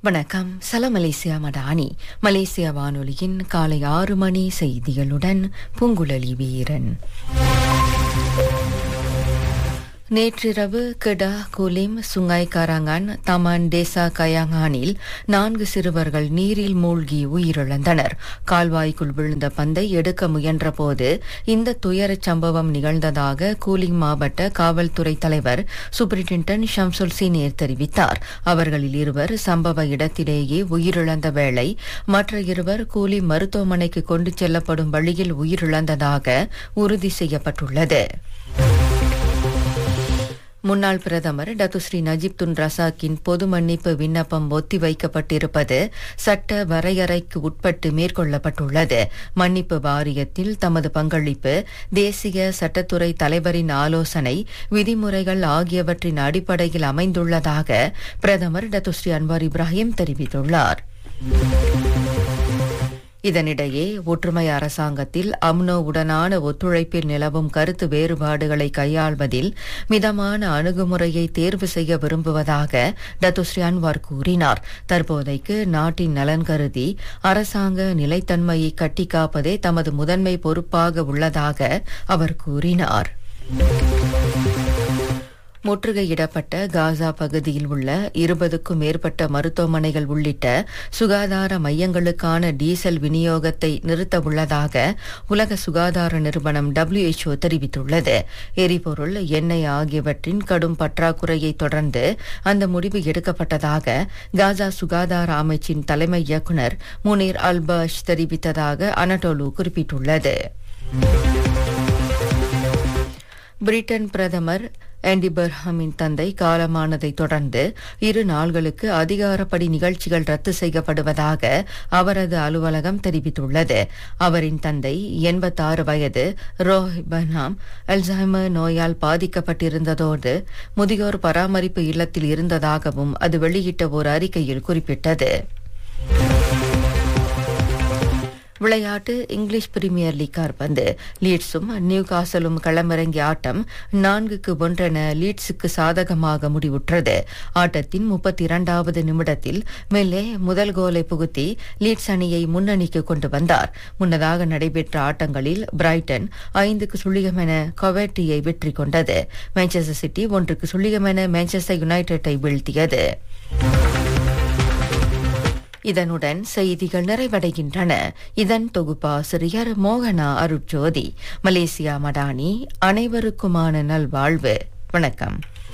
வணக்கம் சல Malaysia Madani Malaysia வானொலியின் காலை ஆறு மணி செய்திகளுடன் பூங்குழலி வீரன் நேற்றிரவு Kedah Kulim Sungai Karangan Taman Desa கயாங்கானில் நான்கு சிறுவர்கள் நீரில் மூழ்கி உயிரிழந்தனர் கால்வாய்க்குள் விழுந்த பந்தை எடுக்க முயன்றபோது இந்த துயரச் சம்பவம் நிகழ்ந்ததாக கூலிங் மாவட்ட காவல்துறை தலைவர் சூப்பரிண்டென்டன்ட் ஷம்சுல் சீனியர் தெரிவித்தார் அவர்களில் இருவர் சம்பவ இடத்திலேயே உயிரிழந்த வேளை மற்ற இருவர் கூலி மருத்துவமனைக்கு கொண்டு செல்லப்படும் வழியில் உயிரிழந்ததாக உறுதி செய்யப்பட்டுள்ளது முன்னாள் பிரதமர் டத்துஸ்ரீ நஜீப் துன் ரசாக்கின் பொது மன்னிப்பு விண்ணப்பம் ஒத்திவைக்கப்பட்டிருப்பது சட்ட வரையறைக்கு உட்பட்டு மேற்கொள்ளப்பட்டுள்ளது மன்னிப்பு வாரியத்தில் தமது பங்களிப்பு தேசிய சட்டத்துறை தலைவரின் ஆலோசனை விதிமுறைகள் ஆகியவற்றின் அடிப்படையில் அமைந்துள்ளதாக பிரதமர் டத்துஸ்ரீ அன்வார் இப்ராஹிம் தெரிவித்துள்ளார் இதனிடையே ஒற்றுமை அரசாங்கத்தில் அம்னோ உடனான ஒத்துழைப்பில் நிலவும் கருத்து வேறுபாடுகளை கையாள்வதில் மிதமான அணுகுமுறையை தேர்வு செய்ய விரும்புவதாக டத்துஸ்ரீ அன்வார் கூறினார் தற்போதைக்கு நாட்டின் நலன் கருதி அரசாங்க நிலைத்தன்மையை கட்டிக்காப்பதே தமது முதன்மை பொறுப்பாக உள்ளதாக அவர் கூறினார் முற்றுகையிடப்பட்ட காசா பகுதியில் உள்ள இருபதுக்கும் மேற்பட்ட மருத்துவமனைகள் உள்ளிட்ட சுகாதார மையங்களுக்கான டீசல் விநியோகத்தை நிறுத்த உள்ளதாக உலக சுகாதார நிறுவனம் டபிள்யூஎச்ஓ தெரிவித்துள்ளது எரிபொருள் எண்ணெய் ஆகியவற்றின் கடும் பற்றாக்குறையை தொடர்ந்து அந்த முடிவு எடுக்கப்பட்டதாக காசா சுகாதார அமைச்சின் தலைமை இயக்குநர் முனீர் அல்பாஷ் தெரிவித்ததாக அனடோலு குறிப்பிட்டுள்ளது பிரிட்டன் பிரதமர் ஆண்டி பர்ஹாமின் தந்தை காலமானதை தொடர்ந்து இரு நாள்களுக்கு அதிகாரப்படி நிகழ்ச்சிகள் ரத்து செய்யப்படுவதாக அவரது அலுவலகம் தெரிவித்துள்ளது அவரின் தந்தை எண்பத்தாறு வயது ரோஹ் பர்ஹாம் அல்சைமர் நோயால் பாதிக்கப்பட்டிருந்ததோடு முதியோர் பராமரிப்பு இல்லத்தில் இருந்ததாகவும் அது வெளியிட்ட ஒரு அறிக்கையில் குறிப்பிட்டது விளையாட்டு இங்கிலீஷ் பிரீமியர் லீக் கால்பந்து லீட்ஸும் நியூ காசலும் களமிறங்கிய ஆட்டம் நான்குக்கு ஒன்றென லீட்ஸுக்கு சாதகமாக முடிவுற்றது ஆட்டத்தின் முப்பத்தி இரண்டாவது நிமிடத்தில் மெல்லே முதல் கோலை புகுத்தி லீட்ஸ் அணியை முன்னணிக்கு கொண்டு வந்தார் முன்னதாக நடைபெற்ற ஆட்டங்களில் பிரைட்டன் ஐந்துக்கு சுழிகமென கொவேட்டியை வெற்றி கொண்டது மான்செஸ்டர் சிட்டி ஒன்றுக்கு சுழிகமென மான்செஸ்டர் யுனைடெட்டை வீழ்த்தியது இதனுடன் செய்திகள் நிறைவடைகின்றன இதன் தொகுப்பாசிரியர் மோகனா அருட்ஜோதி மலேசியா மடானி அனைவருக்குமான நல்வாழ்வு வணக்கம்